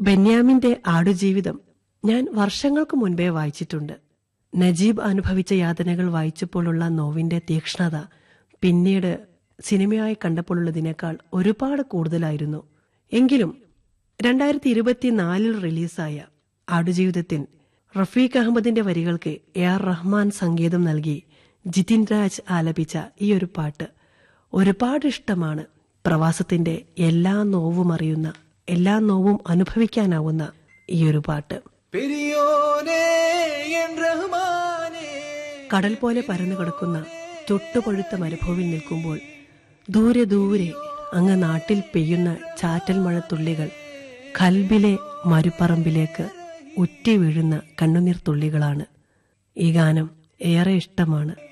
ബെന്യാമിന്റെ ആടുജീവിതം ഞാൻ വർഷങ്ങൾക്ക് മുൻപേ വായിച്ചിട്ടുണ്ട് നജീബ് അനുഭവിച്ച യാതനകൾ വായിച്ചപ്പോഴുള്ള നോവിന്റെ തീക്ഷ്ണത പിന്നീട് സിനിമയായി കണ്ടപ്പോഴുള്ളതിനേക്കാൾ ഒരുപാട് കൂടുതലായിരുന്നു എങ്കിലും രണ്ടായിരത്തി ഇരുപത്തിനാലിൽ റിലീസായ ആടുജീവിതത്തിൽ റഫീഖ് അഹമ്മദിന്റെ വരികൾക്ക് എ ആർ റഹ്മാൻ സംഗീതം നൽകി ജിതിൻ രാജ് ആലപിച്ച ഈ ഒരു പാട്ട് ഒരുപാട് ഇഷ്ടമാണ് പ്രവാസത്തിന്റെ എല്ലാ നോവും അറിയുന്ന എല്ലാ നോവും അനുഭവിക്കാനാവുന്ന ഈ ഒരു പാട്ട് പെരിയോനേ എൻ റഹ്മാനേ കടൽ പോലെ പരന്നു കിടക്കുന്ന തൊട്ടുപഴുത്ത മരുഭൂവിൽ നിൽക്കുമ്പോൾ ദൂരെ ദൂരെ അങ്ങ് നാട്ടിൽ പെയ്യുന്ന ചാറ്റൽ മഴത്തുള്ളികൾ കൽബിലെ മരുപ്പറമ്പിലേക്ക് ഉറ്റി വീഴുന്ന കണ്ണുനീർ തുള്ളികളാണ് ഈ ഗാനം ഏറെ ഇഷ്ടമാണ്